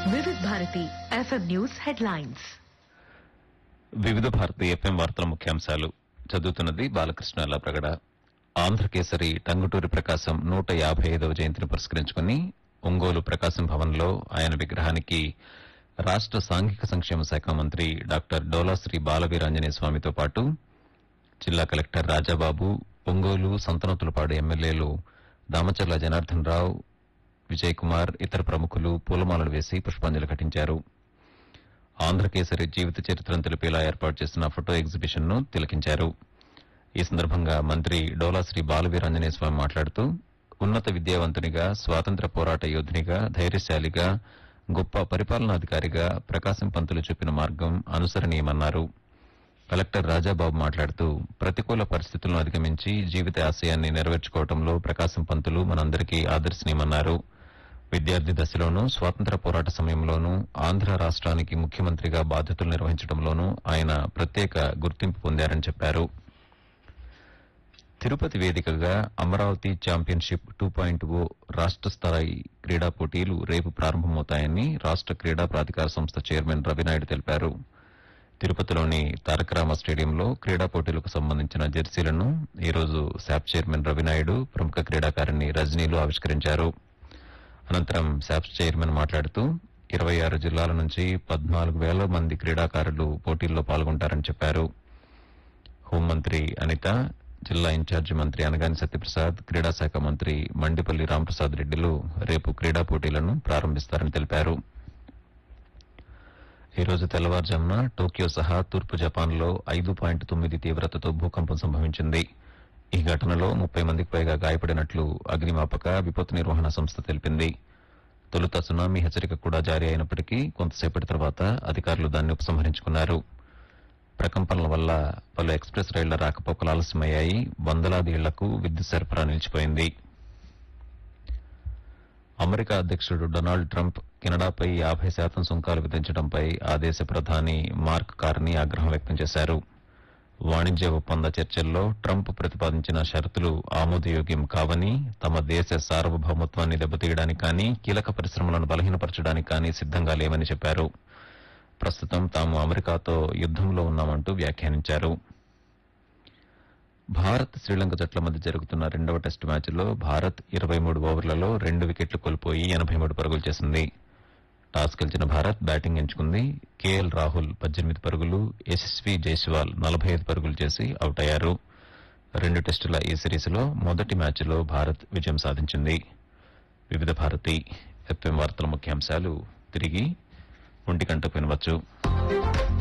వివిధ Bharati FM news headlines వివిధ Bharati FM వార్తల ముఖ్యాంశాలు చదువుతున్నది బాలకృష్ణ ప్రగడ ఆంధ్రకేసరి టంగుటూరి ప్రకాశం నూట యాభై ఐదవ జయంతిని పురస్కరించుకుని ఒంగోలు ప్రకాశం భవన్లో ఆయన విగ్రహానికి రాష్ట సాంఘిక సంక్షేమ శాఖ మంత్రి డాక్టర్ డోలాశ్రీ బాలవీరాంజనేయ స్వామితో పాటు జిల్లా కలెక్టర్ రాజాబాబు ఒంగోలు సంతనోతులపాడు ఎమ్మెల్యేలు దామచర్ల జనార్దన్ రావు విజయ్ కుమార్ ఇతర ప్రముఖులు పూలమాలలు వేసి పుష్పాంజలి ఘటించారు ఆంధ్రకేసరి జీవిత చరిత్రను తెలిపేలా ఏర్పాటు చేసిన ఫోటో ఎగ్జిబిషన్ ను తిలకించారు ఈ సందర్భంగా మంత్రి డోలాశ్రీ బాలవీరాంజనేయ స్వామి మాట్లాడుతూ ఉన్నత విద్యావంతునిగా స్వాతంత్ర పోరాట యోధునిగా ధైర్యశాలిగా గొప్ప పరిపాలనాధికారిగా ప్రకాశం పంతులు చూపిన మార్గం అనుసరణీయమన్నారు కలెక్టర్ రాజాబాబు మాట్లాడుతూ ప్రతికూల పరిస్థితులను అధిగమించి జీవిత ఆశయాన్ని నెరవేర్చుకోవడంలో ప్రకాశం పంతులు మనందరికీ ఆదర్శనీయమన్నారు విద్యార్థి దశలోనూ స్వాతంత్ర పోరాట సమయంలోనూ ఆంధ్ర రాష్ట్రానికి ముఖ్యమంత్రిగా బాధ్యతలు నిర్వహించడంలోనూ ఆయన ప్రత్యేక గుర్తింపు పొందారని చెప్పారు తిరుపతి వేదికగా Amaravati championship two point O రాష్ట స్థాయి క్రీడా పోటీలు రేపు ప్రారంభమవుతాయని రాష్ట క్రీడా ప్రాధికార సంస్థ చైర్మన్ రవినాయుడు తెలిపారు తిరుపతిలోని తారక రామ స్టేడియంలో క్రీడా పోటీలకు సంబంధించిన జెర్సీలను ఈ రోజు శాప్ చైర్మన్ రవినాయుడు ప్రముఖ క్రీడాకారిణి రజనీలు ఆవిష్కరించారు అనంతరం శాప్స్ చైర్మన్ మాట్లాడుతూ ఇరవై ఆరు జిల్లాల నుంచి పద్నాలుగు వేల మంది క్రీడాకారులు పోటీల్లో పాల్గొంటారని చెప్పారు హోంమంత్రి అనిత జిల్లా ఇన్ఛార్జి మంత్రి అనగాని సత్యప్రసాద్ క్రీడా శాఖ మంత్రి మండిపల్లి రాంప్రసాద్ రెడ్డిలు రేపు క్రీడా పోటీలను ప్రారంభిస్తారని తెలిపారు ఈ రోజు తెల్లవారుజామున టోక్యో సహా తూర్పు జపాన్లో ఐదు పాయింట్ తొమ్మిది తీవ్రతతో భూకంపం సంభవించింది ఈ ఘటనలో ముప్పై మందికి పైగా గాయపడినట్లు అగ్నిమాపక విపత్తు నిర్వహణ సంస్థ తెలిపింది తొలుత సునామీ హెచ్చరిక కూడా జారీ అయినప్పటికీ కొంతసేపటి తర్వాత అధికారులు దాన్ని ఉపసంహరించుకున్నారు ప్రకంపనల వల్ల పలు ఎక్స్ప్రెస్ రైళ్ల రాకపోకలు ఆలస్యమయ్యాయి వందలాది ఇళ్లకు విద్యుత్ సరఫరా నిలిచిపోయింది అమెరికా అధ్యక్షుడు డొనాల్డ్ ట్రంప్ కెనడాపై యాభై శాతం సుంకాలు విధించడంపై ఆ దేశ ప్రధాని మార్క్ కార్నీ ఆగ్రహం వ్యక్తం చేశారు వాణిజ్య ఒప్పంద చర్చల్లో ట్రంప్ ప్రతిపాదించిన షరతులు ఆమోదయోగ్యం కావని తమ దేశ సార్వభౌమత్వాన్ని దెబ్బతీయడానికి కానీ కీలక పరిశ్రమలను బలహీనపరచడానికి కానీ సిద్దంగా లేవని చెప్పారు ప్రస్తుతం తాము అమెరికాతో యుద్దంలో ఉన్నామంటూ వ్యాఖ్యానించారు భారత్ శ్రీలంక జట్ల మధ్య జరుగుతున్న రెండవ టెస్టు మ్యాచ్లో భారత్ ఇరవై మూడు ఓవర్లలో రెండు వికెట్లు కోల్పోయి ఎనభై మూడు పరుగులు చేసింది టాస్ గెలిచిన భారత్ బ్యాటింగ్ ఎంచుకుంది కేఎల్ రాహుల్ పద్దెనిమిది పరుగులు యశస్వి జైస్వాల్ నలభై ఐదు పరుగులు చేసి అవుట్ అయ్యారు రెండు టెస్టుల ఈ సిరీస్లో మొదటి మ్యాచ్లో భారత్ విజయం సాధించింది వివిధ భారతి ఎఫ్ఎం వార్తల ముఖ్యాంశాలు తిరిగి ఒంటి గంటకు వినవచ్చు